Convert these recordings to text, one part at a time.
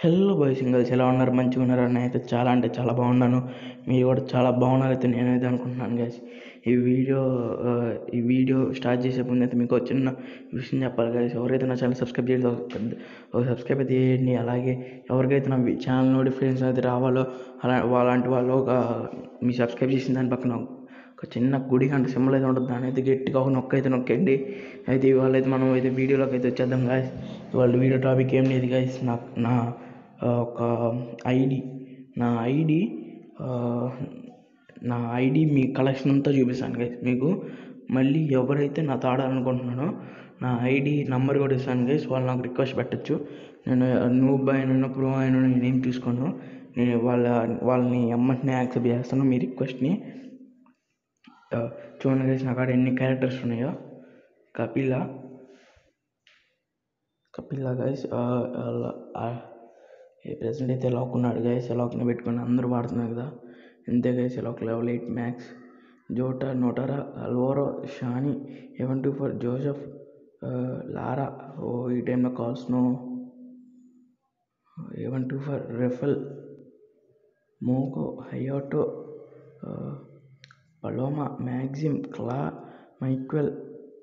hello boys and girls ఎలా ఉన్నారు మంచిగా ఉన్నారా నేనైతే చాలా అంటే చాలా బాగున్నాను మీరు కూడా చాలా బాగున్నారైతే నేనైతే అనుకుంటున్నాను గైస్ ఈ వీడియో ఆ, ఈ వీడియో స్టార్ట్ చేసే ముందు అయితే మీకు ఒక చిన్న విషయం చెప్పాలి గైస్ ఎవరైతే నా ఛానల్ సబ్స్క్రైబ్ చేయలేదు ఒక పెద్ద ఒక సబ్స్క్రైబ్ అయితే చేయండి అలాగే ఎవరికైతే నా ఛానల్ నోటిఫికేషన్ అయితే రావాలో అలా అలాంటి వాళ్ళు ఒక మీ సబ్స్క్రైబ్ చేసిన దాని పక్కన ఒక చిన్న గుడి గంట సింబల్ అయితే ఉంటుంది దాని అయితే గట్టిగా ఒక నొక్క అయితే నొక్కండి అయితే ఇవాళ అయితే మనం అయితే వీడియోలోకి అయితే వచ్చేద్దాం గాయస్ ఇవాళ వీడియో టాపిక్ ఏం లేదు గాయస్ నా నా ఆ, ఒక ఐడి నా ఐడి నా ఐడి మీ కలెక్షన్ అంతా చూపిస్తాను గైస్ మీకు మళ్ళీ ఎవరైతే నాతో ఆడాలనుకుంటున్నానో నా ఐడి నంబర్ కూడా ఇస్తాను గైస్ వాళ్ళు నాకు రిక్వెస్ట్ పెట్టచ్చు నేను నూబ్ అయిన ప్రో అయిన నేను ఏం తీసుకోను నేను వాళ్ళ వాళ్ళని ఎమ్మంటనే యాక్సెప్ట్ చేస్తాను మీ రిక్వెస్ట్ని ఆ, చూడండి గైస్ నా కాడ ఎన్ని క్యారెక్టర్స్ ఉన్నాయో కపిల కపిల గైస్ ప్రెసెంట్ అయితే లాక్ ఉన్నాడు గైస్ లాక్ని పెట్టుకొని అందరూ వాడుతున్నారు కదా అంతే గైస్ లాక్ level eight max Jota Notora Alvaro Shani A one two four Joseph ఆ, లారా ఓ ఈ టైంలో కాల్స్నో A one two four Rafael Moco Hayato Paloma Maxim Kla Miguel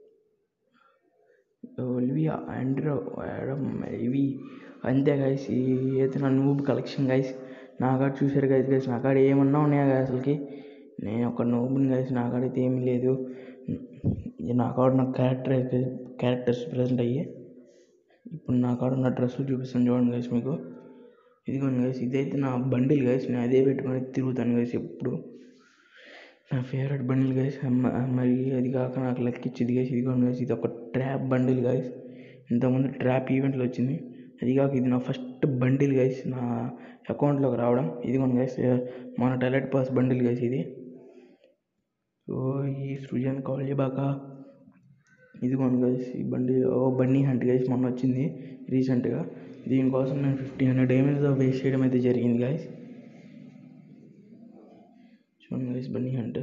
Olivia Andro Adam ఇవి అంతే గైస్ ఈ అయితే నా నూబ్ కలెక్షన్ గైస్ నా కాడ చూసారు గైస్ గైస్ నా కాడ ఏమన్నా ఉన్నాయా guys అసలుకి నేను ఒక నూబుని గైస్ నా కాడ అయితే ఏమీ లేదు నా కాడ ఉన్న క్యారెక్టర్ అయితే క్యారెక్టర్స్ ప్రజెంట్ అయ్యి ఇప్పుడు నా కాడ ఉన్న డ్రెస్సులు చూపిస్తాను చూడండి గైస్ మీకు ఇదిగోండి గైస్ ఇదైతే నా బండిల్ గైస్ నేను అదే పెట్టుకొని తిరుగుతాను గైస్ ఎప్పుడు నా ఫేవరెట్ బండిల్ గైస్ మరి అది కాక నాకు లెక్కిచ్చింది గైస్ ఇదిగోండి గైస్ ఇది ఒక ట్రాప్ బండిల్ గైస్ ఇంతకుముందు ట్రాప్ ఈవెంట్లో వచ్చింది అది కాక ఇది నా ఫస్ట్ బండిల్ గైస్ నా అకౌంట్లోకి రావడం ఇదిగోండి గైస్ మన టాలెంట్ పాస్ బండిల్ గైస్ ఇది ఓ ఈ సృజన్ కౌల్యబాక ఇదిగోండి గైస్ ఈ బండి ఓ బన్నీ హంట్ గైస్ మొన్న వచ్చింది రీసెంట్గా దీనికోసం నేను ఫిఫ్టీన్ హండ్రెడ్ డేమేజ్ వేస్ట్ చేయడం అయితే జరిగింది గైస్ చూడండి గైస్ బన్నీ హంట్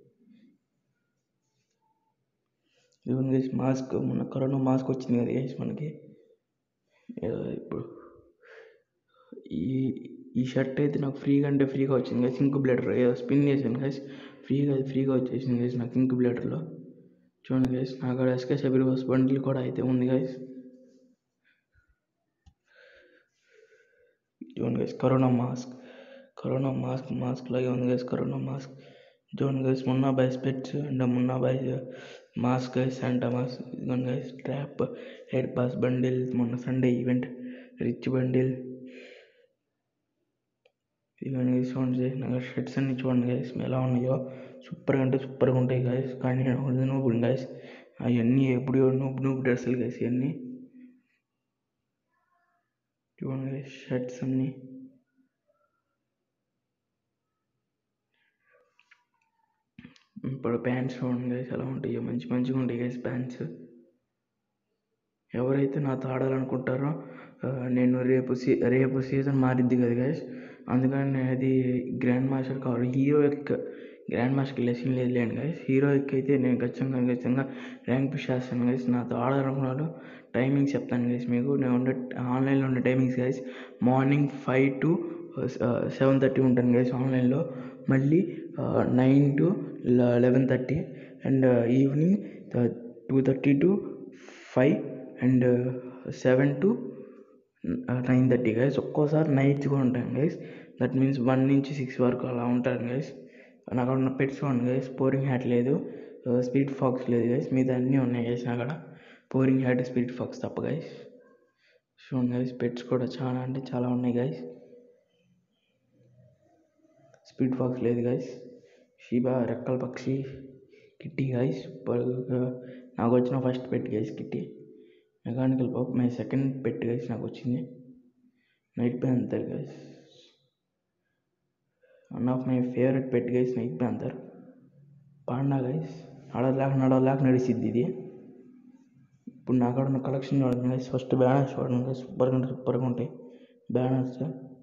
ఇదిగోండి గైస్ మాస్క్ మొన్న కరోనా మాస్క్ వచ్చింది కదా గైస్ మనకి ఆ, ఇప్పుడు ఈ ఈ షర్ట్ అయితే నాకు ఫ్రీగా అంటే ఫ్రీగా వచ్చింది గైస్ ఇంకు బ్లేడర్ ఏదో స్పిన్ చేశాను గైస్ ఫ్రీగా అది ఫ్రీగా వచ్చేసింది గైస్ నాకు ఇంకు బ్లేడర్లో చూడండి గైస్ నా కాడ ఎస్కే సబీర్ బస్ బండిల్ కూడా అయితే ఉంది గైస్ చూడండి guys corona mask corona mask mask లాగే ఉంది గైస్ కరోనా మాస్క్ చూడండి గైస్ మొన్న బై స్పెట్స్ అండ్ మొన్న బై మాస్క్ గైస్ శాంటా మాస్క్ ఇదిగోండి guys trap head pass bundle మొన్న సండే ఈవెంట్ రిచ్ బండిల్ ఇవన్నీ గైస్ చూడండి గైస్ నా షర్ట్స్ అన్ని చూడండి గైస్ ఎలా ఉన్నాయో సూపర్గా అంటే సూపర్గా ఉంటాయి గైస్ కానీ నేను నూపులు గైస్ అవన్నీ ఎప్పుడు నూపు నూపు డ్రెస్సులు గైస్ ఇవన్నీ చూడండి గైస్ షర్ట్స్ అన్నీ ఇప్పుడు ప్యాంట్స్ చూడండి గైస్ ఎలా ఉంటాయో మంచి మంచిగా ఉంటాయి గైస్ ప్యాంట్స్ ఎవరైతే నాతో ఆడాలనుకుంటారో ఆ, నేను రేపు సీ రేపు సీజన్ మారిద్ది కదా గైస్ అందుకని నేను అది గ్రాండ్ మాస్టర్ కావాలి హీరో యొక్క గ్రాండ్ మాస్టర్కి లెసన్ లేదు లేండి గైస్ హీరోకి అయితే నేను ఖచ్చితంగా ఖచ్చితంగా ర్యాంక్ పుష్ చేస్తాను గైస్ నాతో ఆడాలనుకున్నాడు టైమింగ్స్ చెప్తాను గైస్ మీకు నేను ఉండే ఆన్లైన్లో ఉండే timings guys morning five to seven thirty ఉంటాను గైస్ ఆన్లైన్లో మళ్ళీ nine to eleven thirty and evening two thirty to five and seven to nine thirty guys ఒక్కోసారి నైట్స్ కూడా ఉంటాను గైస్ దట్ మీన్స్ వన్ నుంచి సిక్స్ వరకు అలా ఉంటాను గైస్ నాకు ఉన్న పెట్స్ ఉన్నాయి గైస్ పోరింగ్ హ్యాట్ లేదు స్పీడ్ ఫాక్స్ లేదు గైస్ మీద అన్నీ ఉన్నాయి గైస్ అక్కడ పోరింగ్ హ్యాట్ స్పీడ్ ఫాక్స్ తప్ప గైస్ చూడండి గైస్ పెట్స్ కూడా చాలా అంటే చాలా ఉన్నాయి గైస్ స్పీడ్ ఫాక్స్ లేదు గైస్ షీబా రెక్కల పక్షి కిట్టి గైస్ నాకు వచ్చిన first pet guys kitty mechanical pup my second pet guys నాకు వచ్చింది night panther guys one of my favourite pet guys night panther panda guys నడవలేక నడవలేక నడిచిద్ది ఇది ఇప్పుడు నా కాడ ఉన్న కలెక్షన్ చూడండి గైస్ ఫస్ట్ బ్యానర్స్ చూడండి గైస్ సూపర్గా ఉంటాయి సూపర్గా ఉంటాయి బ్యానర్స్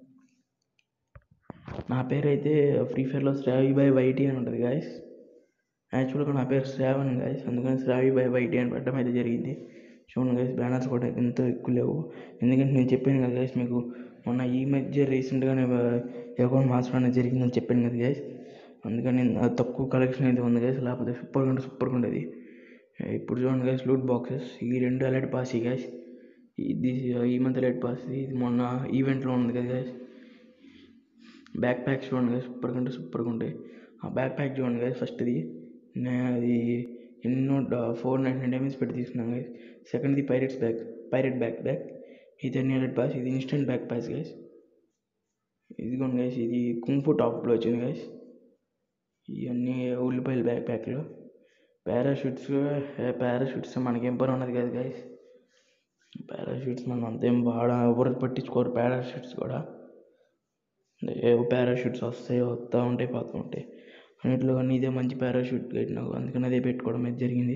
నా పేరు అయితే ఫ్రీ ఫైర్లో శ్రావి బై వైటీ అని ఉంటుంది గాయస్ యాక్చువల్గా నా పేరు శ్రావణ్ గాయస్ అందుకని శ్రావి బై వైటీ అని పెట్టడం అయితే జరిగింది చూడండి గైస్ బ్యానర్స్ కూడా ఎంతో ఎక్కువ లేవు ఎందుకంటే నేను చెప్పాను కదా గైస్ మీకు మొన్న ఈ మధ్య రీసెంట్గానే అకౌంట్ మార్చడం అనేది జరిగిందని చెప్పాను కదా గైస్ అందుకని నా తక్కువ కలెక్షన్ అయితే ఉంది గైస్ లేకపోతే సూపర్గా ఉంటే సూపర్గా ఉండేది ఇప్పుడు చూడండి గైస్ లూట్ బాక్సెస్ ఈ రెండు ఎలైట్ పాస్ ఈ గైస్ ఇది ఈ మంత్ ఎలైట్ పాస్ ఇది మొన్న ఈవెంట్లో ఉంది కదా గైస్ బ్యాక్ ప్యాక్ చూడండి గైస్ సూపర్గా అంటే సూపర్గా ఉంటాయి ఆ బ్యాక్ ప్యాక్ చూడండి గైస్ ఫస్ట్ది నేను అది ఎన్నో ఫోర్ నైన్ నైన్ డేమేజ్ పెట్టి తీసుకున్నాను గైస్ సెకండ్ది pirates back pirate back back ఇది అన్ని ఎలైట్ పాస్ ఇది ఇన్స్టెంట్ బ్యాక్ పాస్ గైస్ ఇదిగోండి గైస్ ఇది కుంఫు టాప్లో వచ్చింది గైస్ ఇవన్నీ ఉల్లిపాయలు బ్యాక్ ప్యాక్లు పారాషూట్స్ పారాషూట్స్ మనకేం పని ఉన్నది కదా గైస్ పారాషూట్స్ మనం అంతేం వాడ ఎవరు పట్టించుకోరు పారాషూట్స్ కూడా ఏవో పారాషూట్స్ వస్తాయి వస్తూ ఉంటాయి పోతూ ఉంటాయి అన్నిట్లో కానీ ఇదే మంచి పారాషూట్ గైడ్ నాకు అందుకని అదే పెట్టుకోవడం అయితే జరిగింది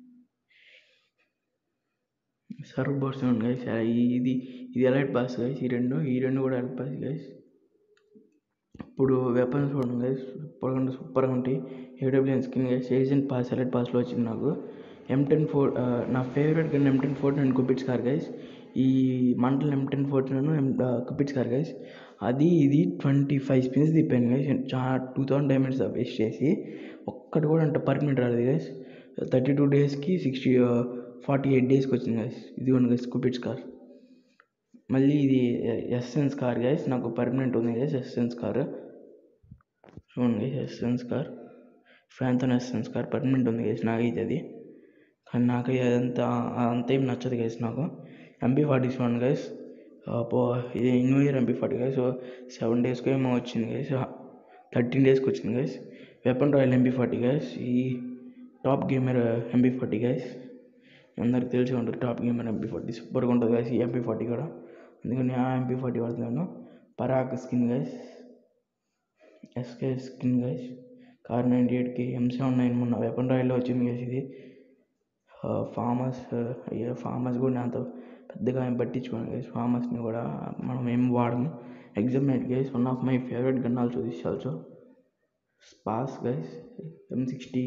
సర్వ్ బోర్డ్స్ ఉంది గైస్ ఇది ఇది ఎలైట్ పాస్ గైస్ ఈ రెండు ఈ రెండు కూడా ఎలైట్ పాస్ గైస్ ఇప్పుడు వెపన్స్ చూడండి గైస్ సూపర్గా ఉంటే సూపర్గా ఉంటాయి AWM skin guys agent pass elite పాస్లో వచ్చింది నాకు ఎం టెన్ ఫోర్ నా favourite gun M ten fourteen and cupid scar guys ఈ మంటల్ M ten fourteen M cupid scar guys అది ఇది ట్వంటీ ఫైవ్ స్పిన్స్ తిప్పాను గైస్ చాలా టూ థౌసండ్ డైమండ్స్ వేస్ట్ చేసి ఒక్కటి కూడా అంటే పర్మనెంట్ రాలేదు గైస్ థర్టీ టూ డేస్కి సిక్స్టీ ఫార్టీ ఎయిట్ డేస్కి వచ్చింది గైస్ ఇదిగోండి గైస్ కుపిట్స్ కార్ మళ్ళీ ఇది ఎస్ఎన్స్ కార్ గైస్ నాకు పర్మనెంట్ ఉంది గైస్ ఎస్ఎన్స్ కార్ చూడండి గైస్ ఎస్ఎన్స్ కార్ ఫ్రాంతన్ ఎస్ఎన్స్ కార్ పర్మనెంట్ ఉంది గైస్ నాకైతే అది కానీ నాకు అదంతా అంతేం నచ్చదు గైస్ నాకు ఎంపీ ఫార్టీ చూడండి గైస్ పో ఇది new year MP forty guys seven డేస్కి ఏమో వచ్చింది గైస్ థర్టీన్ డేస్కి వచ్చింది guys weapon royal MP forty guys ఈ top gamer MP forty guys అందరికి తెలిసి ఉంటుంది టాప్ గేమర్ ఎంపీ ఫార్టీ సూపర్గా ఉంటుంది గైస్ ఈ ఎంపీ ఫార్టీ కూడా అందుకని ఆ ఎంపీ ఫార్టీ వాడుతున్నాను పరాక్ skin guys SK skin guys car ninety ఎయిట్కి ఎం సెవెన్ నైన్ మొన్న వెపన్ రాయల్లో వచ్చింది గైస్ ఇది ఫార్మర్స్ అయ్యే ఫార్మర్స్ కూడా అంత పెద్దగా ఏం పట్టించుకోండి గైస్ ఫార్మర్స్ని కూడా మనం ఏం వాడము X M eight guys one of my favourite gun also this also స్పాస్ గైస్ ఎం సిక్స్టీ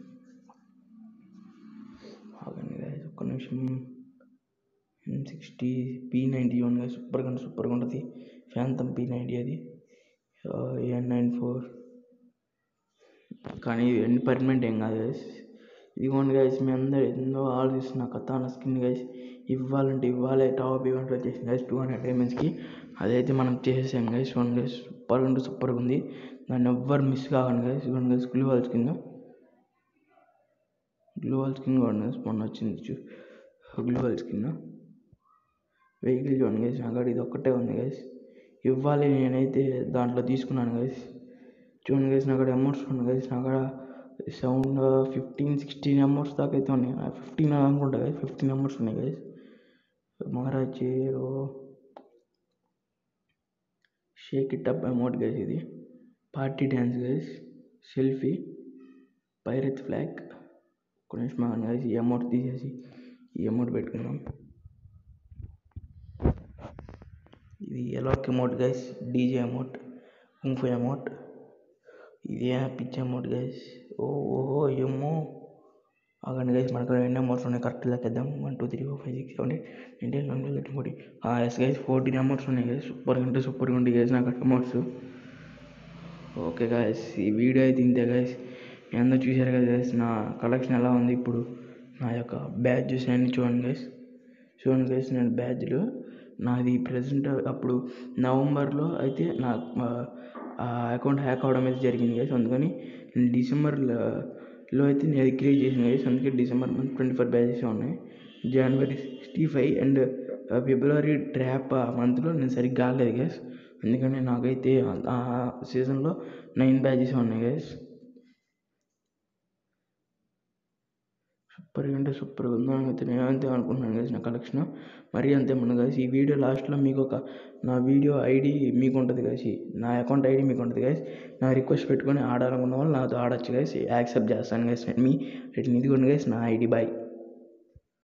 ఆగండి గైస్ ఒక్క నిమిషం M sixty P ninety one guys సూపర్గా సూపర్గా ఉంటుంది ఫ్యాంతమ్ పీ నైంటీ అది ఎన్ నైన్ ఫోర్ కానీ ఎన్ని పర్మనెంట్ ఏం కాదు గైస్ ఇదిగోండి గైస్ మీ అందరు ఎంతో ఆలోచిస్తున్న కథాన స్కిన్ గైస్ ఇవ్వాలంటే ఇవ్వాలి టాప్ ఈవెంట్లో వచ్చేసింది గైస్ టూ హండ్రెడ్ డైమండ్స్కి అదైతే మనం చేసేసాం గైస్ చూడండి గైస్ సూపర్ ఉంటే సూపర్గా ఉంది దాన్ని ఎవ్వరు మిస్ కాకండి గైస్ ఇదిగోండి guys gloo wall skin gloo wall skin కూడా గైస్ మొన్న వచ్చింది చూ గ్లూ వాల్ స్కిన్ వెహికల్ చూడండి గైస్ నాకు ఇది ఒక్కటే ఉంది గైస్ ఇవ్వాలి నేనైతే దాంట్లో తీసుకున్నాను గైస్ చూడండి గైస్ నాకు అమౌంట్స్ ఉన్నాయి గైస్ నాకు సౌండ్ ఫిఫ్టీన్ సిక్స్టీన్ అమౌంట్స్ దాకా అయితే ఉన్నాయి ఫిఫ్టీన్ అనుకుంటా గైస్ ఫిఫ్టీన్ అమౌంట్స్ ఉన్నాయి గైస్ మహారాజ్ రో shake it up emote guys ఇది party dance guys selfie pirate flag ఒక నిమిషం గైస్ ఈ అమౌంట్ తీసేసి ఈ అమౌంట్ పెట్టుకుందాం ఇది ఎలాక్ emote guys DJ emote kung fu emote ఇది పిచ్చి అమౌంట్ గైస్ ఓ ఓహో ఏమో ఆగండి గైస్ మనకు ఎన్ని అమౌంట్స్ ఉన్నాయి కరెక్ట్ లెక్కేద్దాం one two three four five six seven eight nine ten eleven forty ఎస్ గైస్ ఫోర్టీన్ అమౌంట్స్ ఉన్నాయి గైస్ సూపర్ అంటే సూపర్గా ఉంటాయి గైస్ నాకు అమౌంట్స్ ఓకే గైస్ ఈ వీడియో అయితే ఇంతే గైస్ మీ అందరూ చూశారు కదా గైస్ నా కలెక్షన్ ఎలా ఉంది ఇప్పుడు నా యొక్క బ్యాడ్జెస్ అన్ని చూడండి గైస్ చూడండి గైస్ నేను బ్యాడ్జ్లు నాది ప్రజెంట్ అప్పుడు నవంబర్లో అయితే నా ఆ అకౌంట్ హ్యాక్ అవడం అయితే జరిగింది గైస్ అందుకని నేను డిసెంబర్లో అయితే నేను అది క్రియేట్ చేసిన గైస్ అందుకే December month twenty four badges ఉన్నాయి జనవరి సిక్స్టీ ఫైవ్ అండ్ ఫిబ్రవరి ట్రాప్ ఆ మంత్లో నేను సరిగ్గా కాలేదు గైస్ అందుకని నాకైతే ఆ సీజన్లో నైన్ బ్యాచెస్ ఉన్నాయి గైస్ సూపర్గా అంటే సూపర్గా ఉందని అయితే నేను అంతే అనుకుంటున్నాను గైస్ నా కలెక్షన్ మరీ అంతే మన గైస్ ఈ వీడియో లాస్ట్లో మీకు ఒక నా వీడియో ఐడి మీకు ఉంటుంది గైస్ నా అకౌంట్ ఐడి మీకు ఉంటుంది గైస్ నా రిక్వెస్ట్ పెట్టుకొని ఆడాలనుకున్న వాళ్ళు నాతో ఆడొచ్చు గైస్ యాక్సెప్ట్ చేస్తాను గైస్ మీ రిటర్న్ ఇదిగోండి గైస్ నా ఐడి బాయ్